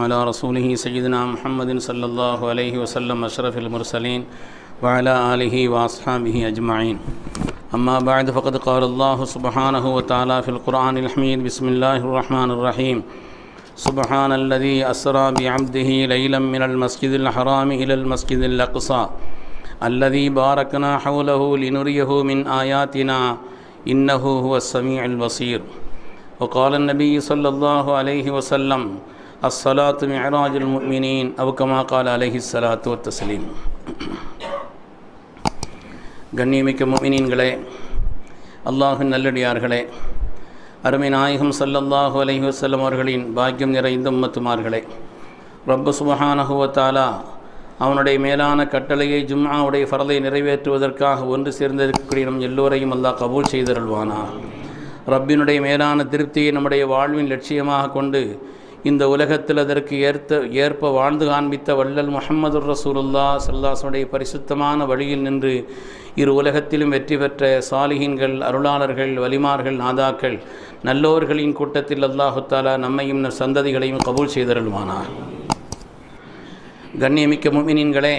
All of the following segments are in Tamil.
على رسوله سيدنا محمد صلى الله عليه وسلم أشرف المرسلين وعلى آله وأصحابه أجمعين أما بعد فقد قال الله سبحانه وتعالى في القرآن الحميد بسم الله الرحمن الرحيم سبحان الذي أسرى بعبده ليلا من المسجد الحرام إلى المسجد الأقصى الذي باركنا حوله لنريه من آياتنا إنه هو السميع البصير وقال النبي صلى الله عليه وسلم الصلاة معراج المؤمنين أو كما قال عليه الصلاة والتسليم கண்ணியமிக்க முமினீன்களே அல்லாஹின் நல்லடியார்களே அருமை நாயகம் சல்லல்லாஹு அலைஹி வஸல்லம் அவர்களின் பாக்கியம் நிறைந்த உம்மத்துமார்களே ரப்பு சுபஹானஹுவத்தாலா அவனுடைய மேலான கட்டளையை ஜும்ஆவுடைய ஃபரலை நிறைவேற்றுவதற்காக ஒன்று சேர்ந்திருக்கக்கூடிய நம் எல்லோரையும் அல்லாஹ் கபூல் செய்தருள்வானா ரப்பினுடைய மேலான திருப்தியை நம்முடைய வாழ்வின் லட்சியமாக கொண்டு இந்த உலகத்தில் அதற்கு ஏற்ற ஏற்ப வாழ்ந்து காண்பித்த வள்ளல் முஹம்மது ரசூலுல்லா சல்லாசனுடைய பரிசுத்தமான வழியில் நின்று இரு உலகத்திலும் வெற்றி பெற்ற சாலிகின்கள் அருளாளர்கள் வலிமார்கள் நாதாக்கள் நல்லோர்களின் கூட்டத்தில் அல்லாஹு தாலா நம்மையும் நம் சந்ததிகளையும் கபூல் செய்தருள்வானார் கண்ணியமிக்க முமினின்களே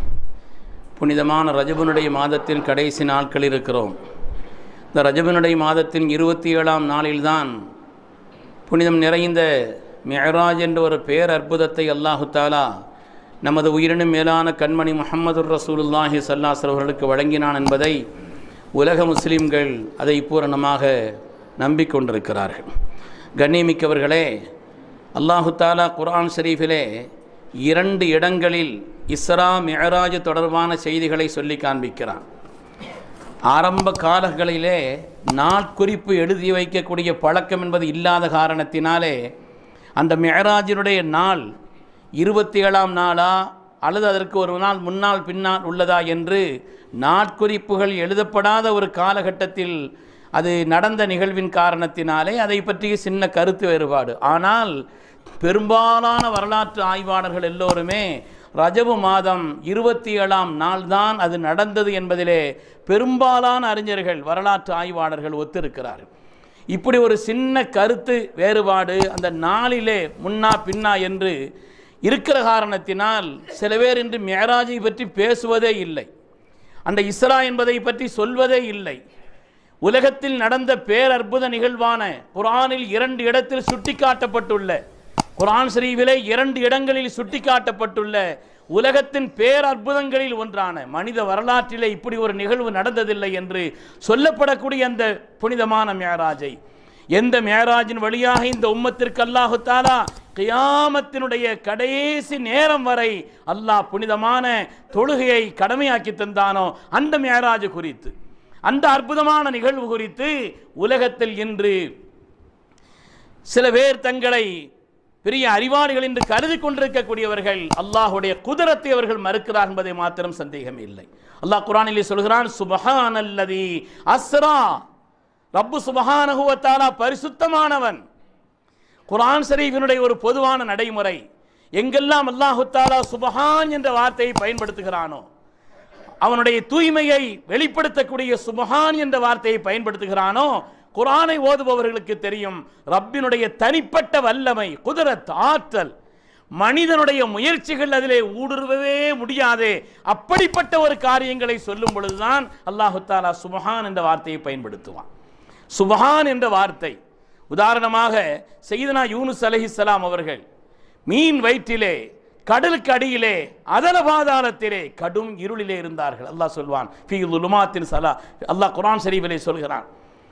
புனிதமான ரஜபனுடைய மாதத்தின் கடைசி நாட்கள் இருக்கிறோம் இந்த ரஜபனுடைய மாதத்தின் இருபத்தி ஏழாம் நாளில்தான் புனிதம் நிறைந்த மெஹராஜ் என்ற ஒரு பேர் அற்புதத்தை அல்லாஹு தாலா நமது உயிரினும் மேலான கண்மணி முகமது ரசூலுல்லாஹி சல்லாஸ் அவர்களுக்கு வழங்கினான் என்பதை உலக முஸ்லீம்கள் அதை பூரணமாக நம்பிக்கொண்டிருக்கிறார்கள் கண்ணியமிக்கவர்களே அல்லாஹு தாலா குர்ஆன் ஷரீஃபிலே இரண்டு இடங்களில் இஸ்ரா மெஹராஜ் தொடர்பான செய்திகளை சொல்லி காண்பிக்கிறான் ஆரம்ப காலங்களிலே நாட்குறிப்பு எழுதி வைக்கக்கூடிய பழக்கம் என்பது இல்லாத காரணத்தினாலே அந்த மெஹராஜினுடைய நாள் இருபத்தி ஏழாம் நாளா அல்லது அதற்கு ஒரு நாள் முன்னால் பின்னால் உள்ளதா என்று நாட்குறிப்புகள் எழுதப்படாத ஒரு காலகட்டத்தில் அது நடந்த நிகழ்வின் காரணத்தினாலே அதை பற்றிய சின்ன கருத்து வேறுபாடு ஆனால் பெரும்பாலான வரலாற்று ஆய்வாளர்கள் எல்லோருமே ரஜபு மாதம் இருபத்தி ஏழாம் நாள்தான் அது நடந்தது என்பதிலே பெரும்பாலான அறிஞர்கள் வரலாற்று ஆய்வாளர்கள் ஒத்திருக்கிறார்கள் இப்படி ஒரு சின்ன கருத்து வேறுபாடு அந்த நாளிலே முன்னா பின்னா என்று இருக்கிற காரணத்தினால் சில பேர் இன்று மேராஜை பற்றி பேசுவதே இல்லை அந்த இஸ்ரா என்பதை பற்றி சொல்வதே இல்லை உலகத்தில் நடந்த பேரற்புத நிகழ்வான குரானில் இரண்டு இடத்தில் சுட்டிக்காட்டப்பட்டுள்ள குரான் ஷரீஃபிலே இரண்டு இடங்களில் சுட்டிக்காட்டப்பட்டுள்ள உலகத்தின் பேரற்புதங்களில் ஒன்றான மனித வரலாற்றிலே இப்படி ஒரு நிகழ்வு நடந்ததில்லை என்று சொல்லப்படக்கூடிய அந்த புனிதமான மேராஜை எந்த மேராஜின் வழியாக இந்த உம்மத்திற்கு அல்லாஹு தாலா கியாமத்தினுடைய கடைசி நேரம் வரை அல்லாஹ் புனிதமான தொழுகையை கடமையாக்கி தந்தானோ அந்த மேராஜ் குறித்து அந்த அற்புதமான நிகழ்வு குறித்து உலகத்தில் இன்று சில பேர் தங்களை பெரிய அறிவாளிகள் என்று கருதி கொண்டிருக்கக்கூடியவர்கள் அல்லாஹுடைய குதிரத்தை அவர்கள் மறுக்கிறார் என்பதை மாத்திரம் சந்தேகம் இல்லை அல்லாஹ் குரானிலே சொல்கிறான் சுபஹான் அல்லதி அஸ்ரா ரப்பு சுபஹானகுவத்தாலா பரிசுத்தமானவன் குரான் ஷரீஃபினுடைய ஒரு பொதுவான நடைமுறை எங்கெல்லாம் அல்லாஹு தாலா சுபஹான் என்ற வார்த்தையை பயன்படுத்துகிறானோ அவனுடைய தூய்மையை வெளிப்படுத்தக்கூடிய சுபஹான் என்ற வார்த்தையை பயன்படுத்துகிறானோ குரானை ஓதுபவர்களுக்கு தெரியும் ரப்பினுடைய தனிப்பட்ட வல்லமை குதிரத் ஆற்றல் மனிதனுடைய முயற்சிகள் அதிலே ஊடுருவவே முடியாதே அப்படிப்பட்ட ஒரு காரியங்களை சொல்லும் பொழுதுதான் அல்லாஹு தாலா சுபஹான் என்ற வார்த்தையை பயன்படுத்துவான் சுபஹான் என்ற வார்த்தை உதாரணமாக செய்தனா யூனுஸ் அலஹிசலாம் அவர்கள் மீன் வயிற்றிலே கடலுக்கு அடியிலே அதல பாதாளத்திலே கடும் இருளிலே இருந்தார்கள் அல்லாஹ் சொல்வான் ஃபி லுமாத்தின் சலா அல்லாஹ் குரான் ஷரீஃபிலே சொல்கிறான்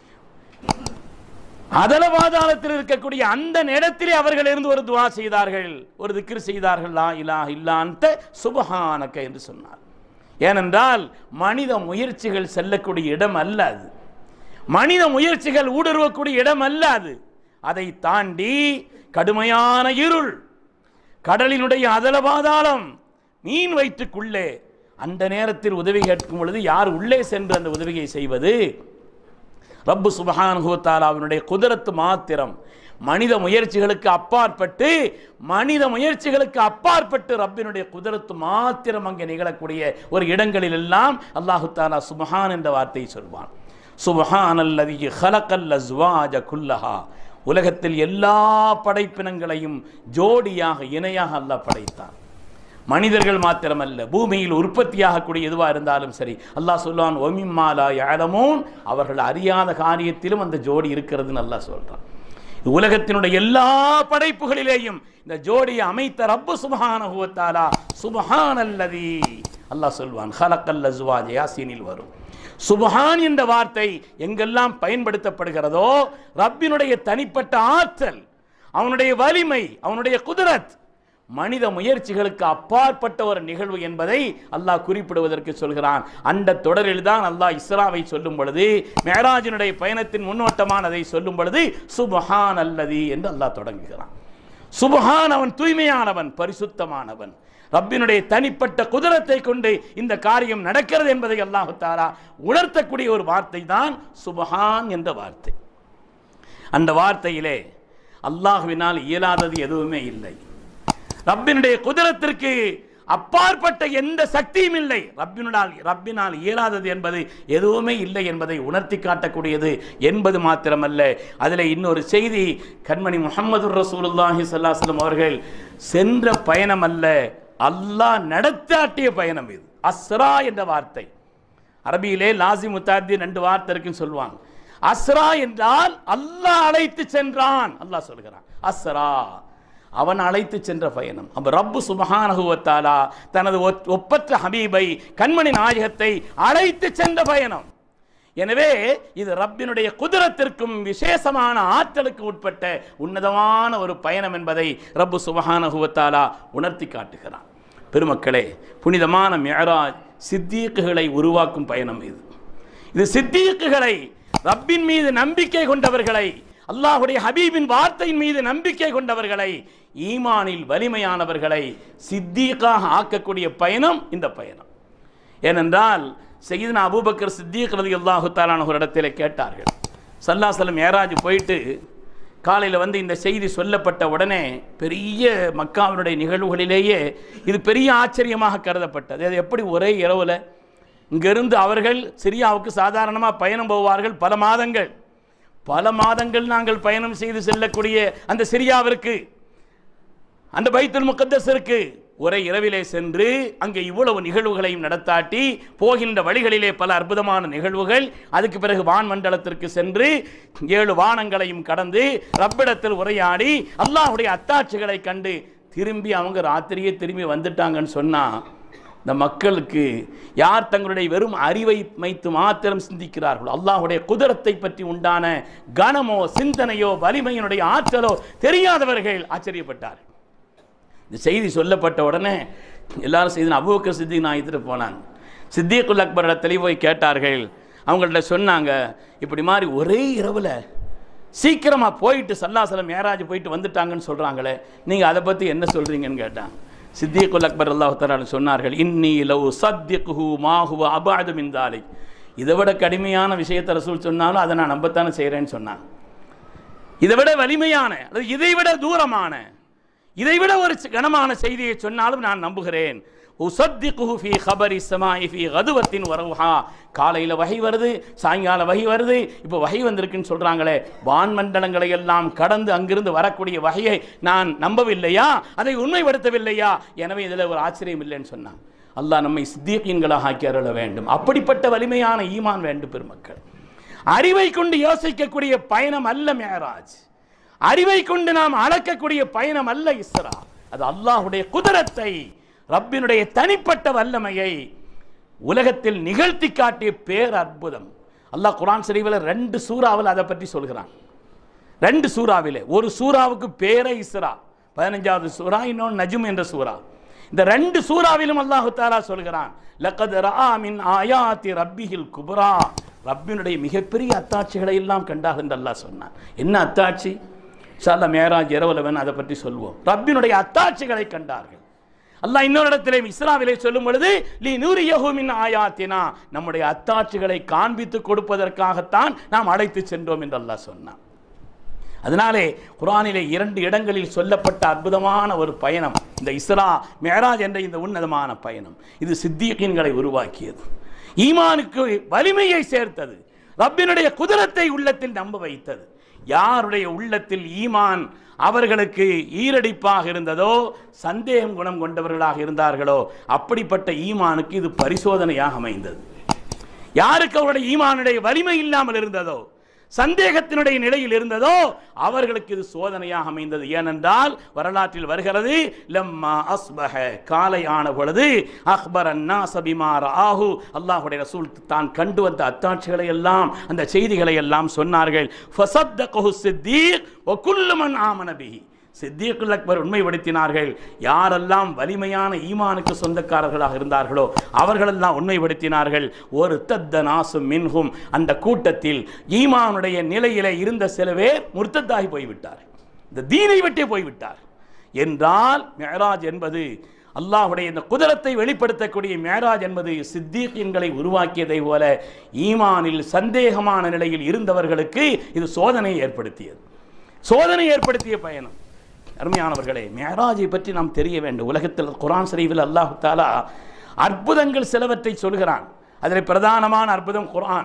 அதல பாதாளத்தில் இருக்கக்கூடிய அந்த நேரத்திலே அவர்கள் இருந்து ஒரு துவா செய்தார்கள் ஒரு திக்ர் செய்தார்கள் லா இலா இல்லாந்த சுபஹானக்க என்று சொன்னார் ஏனென்றால் மனித முயற்சிகள் செல்லக்கூடிய இடம் அல்ல அது மனித முயற்சிகள் ஊடுருவக்கூடிய இடம் அல்ல அது அதை தாண்டி கடுமையான இருள் கடலினுடைய அதல பாதாளம் மீன் வயிற்றுக்குள்ளே அந்த நேரத்தில் உதவி கேட்கும் பொழுது யார் உள்ளே சென்று அந்த உதவியை செய்வது ரப்பு சுபஹானுவத்தாலாவினுடைய குதிரத்து மாத்திரம் மனித முயற்சிகளுக்கு அப்பாற்பட்டு மனித முயற்சிகளுக்கு அப்பாற்பட்டு ரப்பினுடைய குதிரத்து மாத்திரம் அங்கே நிகழக்கூடிய ஒரு இடங்களில் எல்லாம் அல்லாஹு தாலா சுபஹான் என்ற வார்த்தையை சொல்வான் சுபஹான் அல்லது ஹலக்கல் அஸ்வாஜ குல்லஹா உலகத்தில் எல்லா படைப்பினங்களையும் ஜோடியாக இணையாக அல்லாஹ் படைத்தான் மனிதர்கள் மாத்திரமல்ல பூமியில் உற்பத்தியாகக்கூடிய எதுவாக இருந்தாலும் சரி அல்லாஹ் சொல்லுவான் ஒமிமாலா யாழமோன் அவர்கள் அறியாத காரியத்திலும் அந்த ஜோடி இருக்கிறதுன்னு அல்லாஹ் சொல்றான் உலகத்தினுடைய எல்லா படைப்புகளிலேயும் இந்த ஜோடியை அமைத்த ரப்பு சுபஹானஹு வ தஆலா சுபஹானல்லதி அல்லாஹ் சொல்வான் ஹலக்கல் அஸ்வாஜ் யாசீனில் வரும் சுபஹான் என்ற வார்த்தை எங்கெல்லாம் பயன்படுத்தப்படுகிறதோ ரப்பினுடைய தனிப்பட்ட ஆற்றல் அவனுடைய வலிமை அவனுடைய குதிரத் மனித முயற்சிகளுக்கு அப்பாற்பட்ட ஒரு நிகழ்வு என்பதை அல்லாஹ் குறிப்பிடுவதற்கு சொல்கிறான் அந்த தொடரில் தான் அல்லாஹ் இஸ்ராவை சொல்லும் பொழுது மேராஜினுடைய பயணத்தின் முன்னோட்டமானதை சொல்லும் பொழுது சுபஹான் அல்லதி என்று அல்லாஹ் தொடங்குகிறான் சுபஹான் அவன் தூய்மையானவன் பரிசுத்தமானவன் ரப்பினுடைய தனிப்பட்ட குதிரத்தை கொண்டு இந்த காரியம் நடக்கிறது என்பதை அல்லாஹு தாலா உணர்த்தக்கூடிய ஒரு வார்த்தை தான் சுபஹான் என்ற வார்த்தை அந்த வார்த்தையிலே அல்லாஹுவினால் இயலாதது எதுவுமே இல்லை ரப்பினுடைய குதிரத்திற்கு அப்பாற்பட்ட எந்த சக்தியும் இல்லை ரப்பினால் ரப்பினால் இயலாதது என்பது எதுவுமே இல்லை என்பதை உணர்த்தி காட்டக்கூடியது என்பது மாத்திரமல்ல அதில் இன்னொரு செய்தி கண்மணி முகமது ரசூலுல்லாஹி ஸல்லல்லாஹு அவர்கள் சென்ற பயணம் அல்ல அல்லாஹ் நடத்தாட்டிய பயணம் இது அஸ்ரா என்ற வார்த்தை அரபியிலே லாசி முத்தாத்தி ரெண்டு வார்த்தை இருக்குன்னு சொல்லுவாங்க அஸ்ரா என்றால் அல்லாஹ் அழைத்து சென்றான் அல்லாஹ் சொல்கிறான் அஸ்ரா அவன் அழைத்து சென்ற பயணம் அப்ப ரப்பு சுபஹானஹுவத்தாலா தனது ஒத்- ஒப்பற்ற ஹபீபை கண்மணி நாயகத்தை அழைத்து சென்ற பயணம் எனவே இது ரப்பினுடைய குதிரத்திற்கும் விசேஷமான ஆற்றலுக்கு உட்பட்ட உன்னதமான ஒரு பயணம் என்பதை ரப்பு சுபஹானஹுவத்தாலா உணர்த்தி காட்டுகிறான் பெருமக்களே புனிதமான மியராஜ் சித்தீக்குகளை உருவாக்கும் பயணம் இது இது சித்தீக்குகளை ரப்பின் மீது நம்பிக்கை கொண்டவர்களை அல்லாஹுடைய ஹபீபின் வார்த்தையின் மீது நம்பிக்கை கொண்டவர்களை ஈமானில் வலிமையானவர்களை சித்தீக்காக ஆக்கக்கூடிய பயணம் இந்த பயணம் ஏனென்றால் செய்தின அபூபக்கர் சித்தீக் ரதி அல்லாஹு தாலான ஒரு இடத்துல கேட்டார்கள் சல்லாசலம் ஏராஜ் போயிட்டு காலையில் வந்து இந்த செய்தி சொல்லப்பட்ட உடனே பெரிய மக்காவினுடைய நிகழ்வுகளிலேயே இது பெரிய ஆச்சரியமாக கருதப்பட்டது அது எப்படி ஒரே இரவில் இங்கிருந்து அவர்கள் சிரியாவுக்கு சாதாரணமாக பயணம் போவார்கள் பல மாதங்கள் பல மாதங்கள் நாங்கள் பயணம் செய்து செல்லக்கூடிய அந்த சிரியாவிற்கு அந்த பைத்துல் முகத்தஸிற்கு ஒரே இரவிலே சென்று அங்கே இவ்வளவு நிகழ்வுகளையும் நடத்தாட்டி போகின்ற வழிகளிலே பல அற்புதமான நிகழ்வுகள் அதுக்கு பிறகு வான் மண்டலத்திற்கு சென்று ஏழு வானங்களையும் கடந்து ரப்பிடத்தில் உரையாடி அல்லாஹ்வுடைய அத்தாட்சிகளை கண்டு திரும்பி அவங்க ராத்திரியே திரும்பி வந்துட்டாங்கன்னு சொன்னா இந்த மக்களுக்கு யார் தங்களுடைய வெறும் அறிவை வைத்து மாத்திரம் சிந்திக்கிறார்களோ அல்லாஹ்வுடைய குதிரத்தை பற்றி உண்டான கனமோ சிந்தனையோ வலிமையினுடைய ஆற்றலோ தெரியாதவர்கள் ஆச்சரியப்பட்டார்கள் இந்த செய்தி சொல்லப்பட்ட உடனே எல்லாரும் செய்தி அபுபக்கர் சித்திக் நாயகத்திட்டு போனாங்க சித்திகுல் அக்பர் இடத்துல போய் கேட்டார்கள் அவங்கள்ட்ட சொன்னாங்க இப்படி மாதிரி ஒரே இரவில் சீக்கிரமாக போயிட்டு சல்லாசலம் ஏராஜ் போயிட்டு வந்துட்டாங்கன்னு சொல்கிறாங்களே நீங்கள் அதை பற்றி என்ன சொல்கிறீங்கன்னு கேட்டாங்க சித்திகுல் அக்பர் அல்லாஹ் சொன்னார்கள் இன்னி லவ் சத்யகுஹு மாஹுவ அபாது மின்தாலை இதை விட கடுமையான விஷயத்தை ரசூல் சொன்னாலும் அதை நான் நம்பத்தானே செய்கிறேன்னு சொன்னாங்க இதை விட வலிமையான அல்லது இதை விட தூரமான இதை விட ஒரு சி- கனமான செய்தியை சொன்னாலும் நான் நம்புகிறேன் உசத்திகுஹு ஃபீ ஹபரி ஸமாஇ ஃபீ கதுவத்தின் வரவுஹா காலையில் வகை வருது சாயங்கால வகை வருது இப்போ வகை வந்திருக்குன்னு சொல்றாங்களே வான்மண்டலங்களை எல்லாம் கடந்து அங்கிருந்து வரக்கூடிய வகையை நான் நம்பவில்லையா அதை உண்மைப்படுத்தவில்லையா எனவே இதில் ஒரு ஆச்சரியம் இல்லைன்னு சொன்னான் அல்லாஹ் நம்மை சித்தீக்கீன்களாக ஆக்கி அருள வேண்டும் அப்படிப்பட்ட வலிமையான ஈமான் வேண்டும் பெருமக்கள் அறிவை கொண்டு யோசிக்கக்கூடிய பயணம் அல்ல மேராஜ் அறிவை கொண்டு நாம் அளக்கக்கூடிய பயணம் அல்ல இஸ்ரா அது அல்லாஹ்வுடைய குதிரத்தை ரப்பினுடைய தனிப்பட்ட வல்லமையை உலகத்தில் நிகழ்த்தி காட்டிய பேர் அற்புதம் அல்லாஹ் குர்ஆன் ஷரீஃபில் ரெண்டு சூறாவில் அதை பற்றி சொல்கிறான் ரெண்டு சூறாவிலே ஒரு சூறாவுக்கு பேரே இஸ்ரா பதினஞ்சாவது சூறா இன்னொன்று நஜும் என்ற சூறா இந்த ரெண்டு சூறாவிலும் அல்லாஹு தாலா சொல்கிறான் லக்கத் ரஆ மின் ஆயாத்தி ரப்பிஹில் குப்ரா ரப்பினுடைய மிகப்பெரிய அத்தாட்சிகளை எல்லாம் கண்டார் என்று அல்லாஹ் சொன்னான் என்ன அத்தாட்சி சால மேராஜ் இரவுல வேணும் அதை பற்றி சொல்வோம் ரப்பினுடைய அத்தாட்சிகளை கண்டார்கள் அல்லாஹ் இன்னொரு இடத்திலே இஸ்ராவிலே சொல்லும் பொழுது லி நூரியஹு மின் ஆயாத்தினா நம்முடைய அத்தாட்சிகளை காண்பித்து கொடுப்பதற்காகத்தான் நாம் அழைத்து சென்றோம் என்று அல்லாஹ் சொன்னான் அதனாலே குர்ஆனிலே இரண்டு இடங்களில் சொல்லப்பட்ட அற்புதமான ஒரு பயணம் இந்த இஸ்ரா மேராஜ் என்ற இந்த உன்னதமான பயணம் இது சித்தியீன்களை உருவாக்கியது ஈமானுக்கு வலிமையை சேர்த்தது ரப்பினுடைய குதிரத்தை உள்ளத்தில் நம்ப வைத்தது யாருடைய உள்ளத்தில் ஈமான் அவர்களுக்கு ஈரடிப்பாக இருந்ததோ சந்தேகம் குணம் கொண்டவர்களாக இருந்தார்களோ அப்படிப்பட்ட ஈமானுக்கு இது பரிசோதனையாக அமைந்தது யாருக்கு அவருடைய ஈமானுடைய வலிமை இல்லாமல் இருந்ததோ சந்தேகத்தினுடைய நிலையில் இருந்ததோ அவர்களுக்கு இது சோதனையாக அமைந்தது ஏனென்றால் வரலாற்றில் வருகிறது லம்மா அஸ்பஹ காலை ஆன பொழுது அக்பர் அன்னா சபிமார் ஆஹு அல்லாஹுடைய ரசூல் தான் கண்டு வந்த அத்தாட்சிகளை எல்லாம் அந்த செய்திகளை எல்லாம் சொன்னார்கள் ஃபசத்தகஹு சித்தீக் வ குல்லு மன் ஆமன பிஹி சித்தியக்குல் அக்பர் உண்மைப்படுத்தினார்கள் யாரெல்லாம் வலிமையான ஈமானுக்கு சொந்தக்காரர்களாக இருந்தார்களோ அவர்களெல்லாம் உண்மைப்படுத்தினார்கள் ஒரு தத்த நாசும் மின்ஹும் அந்த கூட்டத்தில் ஈமானுடைய நிலையிலே இருந்த சில பேர் முர்த்தத்தாகி போய்விட்டார் இந்த தீனை விட்டே போய்விட்டார் என்றால் மெஹராஜ் என்பது அல்லாஹுடைய இந்த குதிரத்தை வெளிப்படுத்தக்கூடிய மேராஜ் என்பது சித்தீக்கியங்களை உருவாக்கியதை போல ஈமானில் சந்தேகமான நிலையில் இருந்தவர்களுக்கு இது சோதனை ஏற்படுத்தியது சோதனை ஏற்படுத்திய பயணம் அருமையானவர்களே மேராஜை பற்றி நாம் தெரிய வேண்டும் உலகத்தில் குரான் ஷரீஃபில் அல்லாஹு தாலா அற்புதங்கள் சிலவற்றை சொல்கிறான் அதில் பிரதானமான அற்புதம் குரான்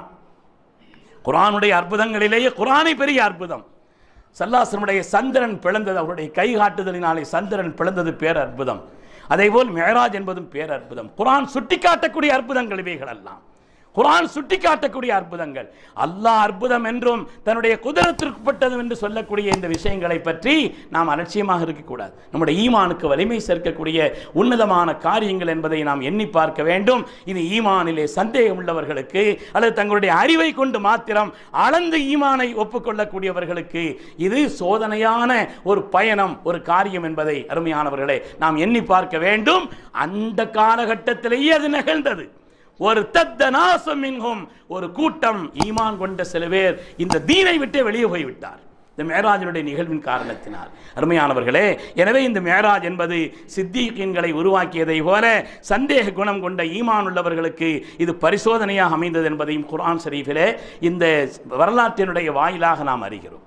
குரானுடைய அற்புதங்களிலேயே குரானை பெரிய அற்புதம் சல்லாசனுடைய சந்திரன் பிளந்தது அவருடைய கை காட்டுதலினாலே சந்திரன் பிளந்தது பேர் அற்புதம் அதேபோல் மேராஜ் என்பதும் பேர் அற்புதம் குரான் சுட்டிக்காட்டக்கூடிய அற்புதங்கள் இவைகள் எல்லாம் குரான் சுட்டிக்காட்டக்கூடிய அற்புதங்கள் அல்லாஹ் அற்புதம் என்றும் தன்னுடைய குதிரத்திற்குப்பட்டது என்று சொல்லக்கூடிய இந்த விஷயங்களை பற்றி நாம் அலட்சியமாக இருக்கக்கூடாது நம்முடைய ஈமானுக்கு வலிமை சேர்க்கக்கூடிய உன்னதமான காரியங்கள் என்பதை நாம் எண்ணி பார்க்க வேண்டும் இது ஈமானிலே சந்தேகம் உள்ளவர்களுக்கு அல்லது தங்களுடைய அறிவை கொண்டு மாத்திரம் அளந்து ஈமானை ஒப்புக்கொள்ளக்கூடியவர்களுக்கு இது சோதனையான ஒரு பயணம் ஒரு காரியம் என்பதை அருமையானவர்களே நாம் எண்ணி பார்க்க வேண்டும் அந்த காலகட்டத்திலேயே அது நிகழ்ந்தது ஒரு தத்த நாசமின்கும் ஒரு கூட்டம் ஈமான் கொண்ட சில பேர் இந்த தீனை விட்டே வெளியே போய்விட்டார் இந்த மேராஜனுடைய நிகழ்வின் காரணத்தினால் அருமையானவர்களே எனவே இந்த மேராஜ் என்பது சித்திகீன்களை உருவாக்கியதை போல சந்தேக குணம் கொண்ட ஈமான் உள்ளவர்களுக்கு இது பரிசோதனையாக அமைந்தது என்பதையும் குர்ஆன் ஷரீஃபிலே இந்த வரலாற்றினுடைய வாயிலாக நாம் அறிகிறோம்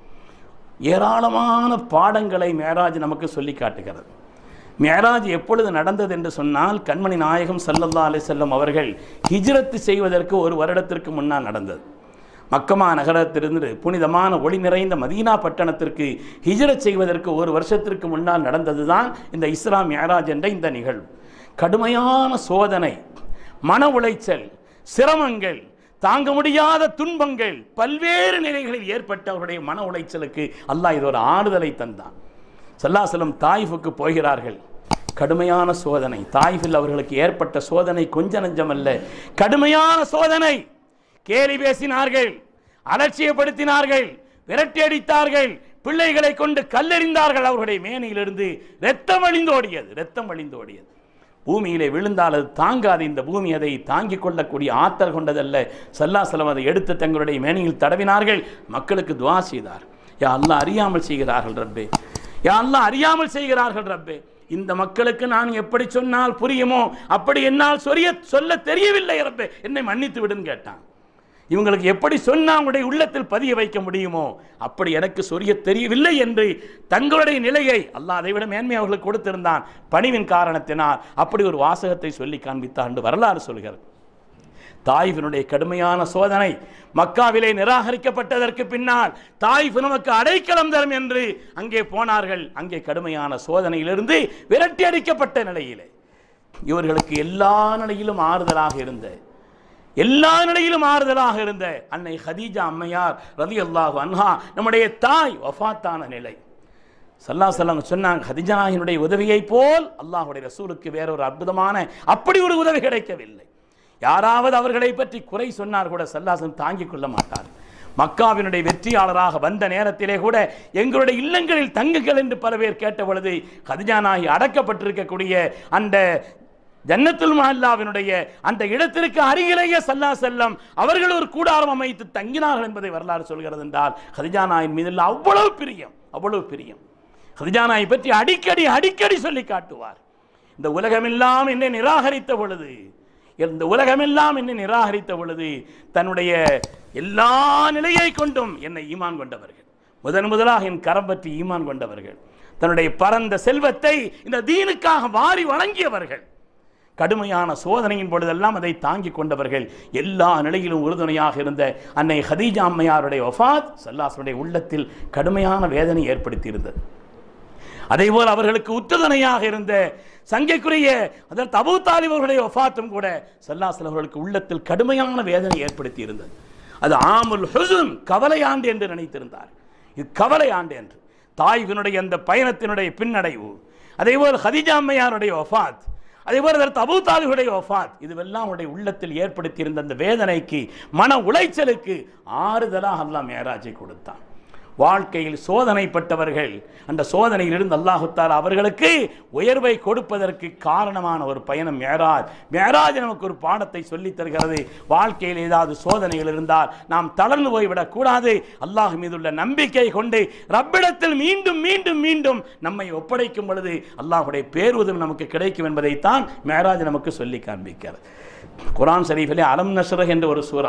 ஏராளமான பாடங்களை மேராஜ் நமக்கு சொல்லி காட்டுகிறது மேராஜ் எப்பொழுது நடந்தது என்று சொன்னால் கண்மணி நாயகம் சல்லல்லா அலிசல்லம் அவர்கள் ஹிஜ்ரத்து செய்வதற்கு ஒரு வருடத்திற்கு முன்னால் நடந்தது மக்கமா நகரத்திலிருந்து புனிதமான ஒளி நிறைந்த மதீனா பட்டணத்திற்கு ஹிஜ்ரத் செய்வதற்கு ஒரு வருஷத்திற்கு முன்னால் நடந்ததுதான் இந்த இஸ்லாம் மேராஜ் என்ற இந்த நிகழ்வு கடுமையான சோதனை மன உளைச்சல் சிரமங்கள் தாங்க முடியாத துன்பங்கள் பல்வேறு நிலைகளில் ஏற்பட்ட அவருடைய மன உளைச்சலுக்கு அல்லாஹ் இது ஒரு ஆறுதலை தந்தான் சல்லாசலம் தாயிஃபுக்கு போகிறார்கள் கடுமையான சோதனை தாயிஃபில் அவர்களுக்கு ஏற்பட்ட சோதனை கொஞ்ச நஞ்சமல்ல கடுமையான சோதனை கேலி பேசினார்கள் அலட்சியப்படுத்தினார்கள் விரட்டி அடித்தார்கள் பிள்ளைகளை கொண்டு கல்லெறிந்தார்கள் அவர்களுடைய மேனியிலிருந்து ரத்தம் வழிந்தோடியது ரத்தம் வழிந்தோடியது பூமியிலே விழுந்தால் அது தாங்காது இந்த பூமி அதை தாங்கிக் கொள்ளக்கூடிய ஆற்றல் கொண்டதல்ல சல்லாசலம் அதை எடுத்து தங்களுடைய மேனியில் தடவினார்கள் மக்களுக்கு துவா செய்தார் யா அல்லாஹ் அறியாமல் செய்கிறார்கள் ரப்பே யா அல்லாஹ் அறியாமல் செய்கிறார்கள் ரப்பே இந்த மக்களுக்கு நான் எப்படி சொன்னால் புரியுமோ அப்படி என்னால் சொரிய சொல்ல தெரியவில்லை ரப்பே என்னை மன்னித்து விடுன்னு கேட்டான் இவங்களுக்கு எப்படி சொன்னா அவங்களுடைய உள்ளத்தில் பதிய வைக்க முடியுமோ அப்படி எனக்கு சொரிய தெரியவில்லை என்று தங்களுடைய நிலையை அல்லாஹ் அதை விட மேன்மை அவர்களுக்கு கொடுத்திருந்தான் பணிவின் காரணத்தினால் அப்படி ஒரு வாசகத்தை சொல்லி காண்பித்தான் என்று வரலாறு சொல்கிறது தாயிஃபினுடைய கடுமையான சோதனை மக்காவிலே நிராகரிக்கப்பட்டதற்கு பின்னால் தாயிஃப் நமக்கு அடைக்கலம் தரும் என்று அங்கே போனார்கள் அங்கே கடுமையான சோதனையிலிருந்து விரட்டி அடிக்கப்பட்ட நிலையிலே இவர்களுக்கு எல்லா நிலையிலும் ஆறுதலாக இருந்த எல்லா நிலையிலும் ஆறுதலாக இருந்த அன்னை ஹதீஜா அம்மையார் ரதி அல்லாஹு அன்ஹா நம்முடைய தாய் வஃபாத்தான நிலை சல்லா சல்லாம் சொன்னாங்க ஹதிஜாயினுடைய உதவியை போல் அல்லாஹுடைய ரசூலுக்கு வேறொரு அற்புதமான அப்படி ஒரு உதவி கிடைக்கவில்லை யாராவது அவர்களை பற்றி குறை சொன்னார் கூட சல்லாசன் தாங்கிக் கொள்ள மாட்டார் மக்காவினுடைய வெற்றியாளராக வந்த நேரத்திலே கூட எங்களுடைய இல்லங்களில் தங்குகள் என்று பல பேர் கேட்ட பொழுது ஹதிஜானாகி அடக்கப்பட்டிருக்கக்கூடிய அந்த ஜன்னத்துல் மஹல்லாவினுடைய அந்த இடத்திற்கு அருகிலேயே சல்லா செல்லம் அவர்கள் ஒரு கூடாரம் அமைத்து தங்கினார்கள் என்பதை வரலாறு சொல்கிறது என்றால் ஹதிஜானாயின் மீது அவ்வளவு பிரியம் அவ்வளவு பிரியம் ஹதிஜானாயை பற்றி அடிக்கடி அடிக்கடி சொல்லி காட்டுவார் இந்த உலகமெல்லாம் என்னை நிராகரித்த பொழுது இந்த உலகமெல்லாம் என்னை நிராகரித்த பொழுது தன்னுடைய எல்லா நிலையை கொண்டும் என்னை ஈமான் கொண்டவர்கள் முதன் முதலாக என் கரம் பற்றி ஈமான் கொண்டவர்கள் தன்னுடைய பரந்த செல்வத்தை இந்த தீனுக்காக வாரி வழங்கியவர்கள் கடுமையான சோதனையின் பொழுதெல்லாம் அதை தாங்கிக் கொண்டவர்கள் எல்லா நிலையிலும் உறுதுணையாக இருந்த அன்னை ஹதீஜா அம்மையாருடைய ஒஃபாத் சல்லாசனுடைய உள்ளத்தில் கடுமையான வேதனை ஏற்படுத்தி இருந்தது அதேபோல் அவர்களுக்கு உற்றுதுணையாக இருந்த சங்கைக்குரிய அதற்கு அபு தாலிப் அவர்களுடைய ஒஃபாத்தும் கூட சல்லாசல் அவர்களுக்கு உள்ளத்தில் கடுமையான வேதனை ஏற்படுத்தி இருந்தது அது ஆமுல் ஹுசுன் கவலை ஆண்டு என்று நினைத்திருந்தார் இது கவலை ஆண்டு என்று தாய்வினுடைய அந்த பயணத்தினுடைய பின்னடைவு அதேபோல் ஹதிஜா அம்மையாருடைய ஒஃபாத் அதேபோல் அதற்கு அபு தாலிபுடைய ஒஃபாத் இதுவெல்லாம் அவருடைய உள்ளத்தில் ஏற்படுத்தியிருந்த அந்த வேதனைக்கு மன உளைச்சலுக்கு ஆறுதலாக அல்லாஹ் மேராஜை கொடுத்தான் வாழ்க்கையில் சோதனைப்பட்டவர்கள் அந்த சோதனையிலிருந்து அல்லாஹுத்தால் அவர்களுக்கு உயர்வை கொடுப்பதற்கு காரணமான ஒரு பயணம் மேராஜ் மேராஜ் நமக்கு ஒரு பாடத்தை சொல்லித் தருகிறது வாழ்க்கையில் ஏதாவது சோதனைகள் இருந்தால் நாம் தளர்ந்து போய்விடக் கூடாது அல்லாஹ் மீதுள்ள நம்பிக்கை கொண்டு ரப்பிடத்தில் மீண்டும் மீண்டும் மீண்டும் நம்மை ஒப்படைக்கும் பொழுது அல்லாஹுடைய பேருதவி நமக்கு கிடைக்கும் என்பதைத்தான் மேராஜ் நமக்கு சொல்லி காண்பிக்கிறது குரான் ஷரீஃபிலே அலம் நஸ்ரஹ் என்ற ஒரு சூறா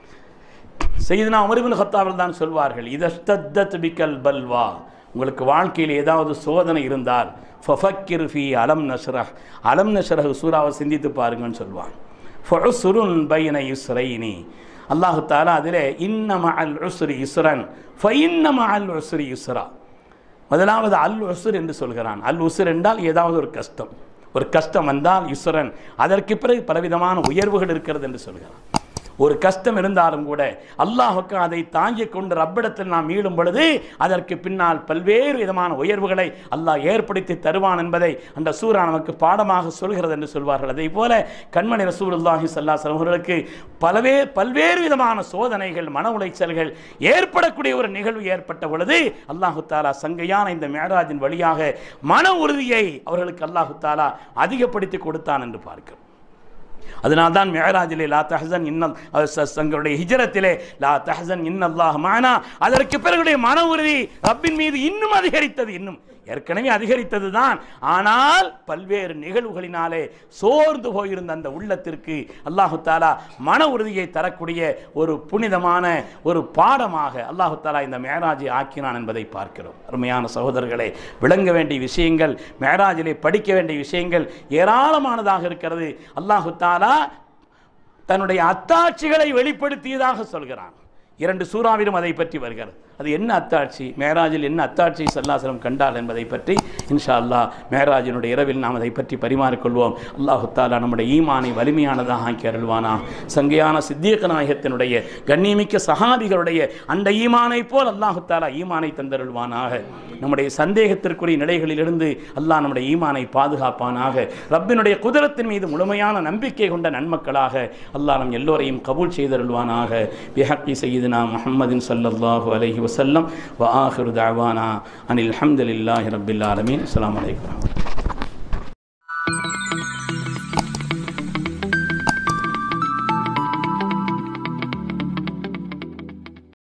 செய்தினா அமருபின் ஹத்தாவில் தான் சொல்வார்கள் இதஸ்தத் பிக்கல் பல்வா உங்களுக்கு வாழ்க்கையில் ஏதாவது சோதனை இருந்தால் ஃபஃபக்கிர் ஃபி அலம் நஷ்ரஹ் அலம் நஷ்ரஹ் சூறாவை சிந்தித்து பாருங்கன்னு சொல்லுவாங்க ஃபுசுருன் பைன இஸ்ரைனி அல்லாஹு தாலா அதிலே இன்னம அல் உஸ்ரி இஸ்ரன் ஃபஇன்னம அல் உஸ்ரி இஸ்ரா முதலாவது அல் உசுர் என்று சொல்கிறான் அல் உசுர் என்றால் ஏதாவது ஒரு கஷ்டம் ஒரு கஷ்டம் வந்தால் இசுரன் அதற்கு பிறகு பலவிதமான உயர்வுகள் இருக்கிறது என்று சொல்கிறான் ஒரு கஷ்டம் இருந்தாலும் கூட அல்லாஹுக்கு அதை தாங்கிக் கொண்டு ரப்பிடத்தில் நாம் மீளும் பொழுது அதற்கு பின்னால் பல்வேறு விதமான உயர்வுகளை அல்லாஹ் ஏற்படுத்தி தருவான் என்பதை அந்த சூரா நமக்கு பாடமாக சொல்கிறது என்று சொல்வார்கள் அதே போல கண்மணி ரசூலுல்லாஹி ஸல்லல்லாஹு அலைஹி அவர்களுக்கு பலவே பல்வேறு விதமான சோதனைகள் மன உளைச்சல்கள் ஏற்படக்கூடிய ஒரு நிகழ்வு ஏற்பட்ட பொழுது அல்லாஹு தாலா சங்கையான இந்த மேராஜின் வழியாக மன உறுதியை அவர்களுக்கு அல்லாஹு தாலா அதிகப்படுத்தி கொடுத்தான் என்று பார்க்கிறோம் அதனால்தான் மேராஜிலே லா தஹசன் இன்னல் அது ச- தங்களுடைய ஹிஜரத்திலே லா தஹசன் இன்னல்லாஹ் மானா அதற்கு பிறகுடைய மன உறுதி ரப்பின் மீது இன்னும் அதிகரித்தது இன்னும் ஏற்கனவே அதிகரித்தது தான் ஆனால் பல்வேறு நிகழ்வுகளினாலே சோர்ந்து போயிருந்த அந்த உள்ளத்திற்கு அல்லாஹு தாலா மன உறுதியை தரக்கூடிய ஒரு புனிதமான ஒரு பாடமாக அல்லாஹு தாலா இந்த மேராஜை ஆக்கினான் என்பதை பார்க்கிறோம் அருமையான சகோதரர்களே விளங்க வேண்டிய விஷயங்கள் மேராஜிலே படிக்க வேண்டிய விஷயங்கள் ஏராளமானதாக இருக்கிறது அல்லாஹு தாலா தன்னுடைய அத்தாட்சிகளை வெளிப்படுத்தியதாக சொல்கிறான் இரண்டு சூறாவிலும் அதை பற்றி வருகிறது அது என்ன அத்தாட்சி மேராஜில் என்ன அத்தாட்சி சல்லாசலம் கண்டால் என்பதை பற்றி இன்ஷா அல்லாஹ் மேராஜினுடைய இரவில் நாம் அதை பற்றி பரிமாறிக்கொள்வோம் அல்லாஹு தாலா நம்முடைய ஈமானை வலிமையானதாக ஆக்கி அருள்வானா சங்கையான சித்தியக்க நாயகத்தினுடைய கண்ணியமிக்க சஹாபிகளுடைய அந்த ஈமானை போல் அல்லாஹு தாலா ஈமானை தந்தருள்வானாக நம்முடைய சந்தேகத்திற்குரிய நிலைகளிலிருந்து அல்லாஹ் நம்முடைய ஈமானை பாதுகாப்பானாக ரப்பினுடைய குதிரத்தின் மீது முழுமையான நம்பிக்கை கொண்ட நன்மக்களாக அல்லாஹ் நம் எல்லோரையும் கபூல் செய்தருள்வானாக பிஹக்கி சையதுனா முஹம்மதின் ஸல்லல்லாஹு அலைஹி வஸல்லம் வ ஆஹிரு தஅவானா அனில் ஹம்துலில்லாஹி ரப்பில் ஆலமீன் அஸ்ஸலாமு அலைக்கும்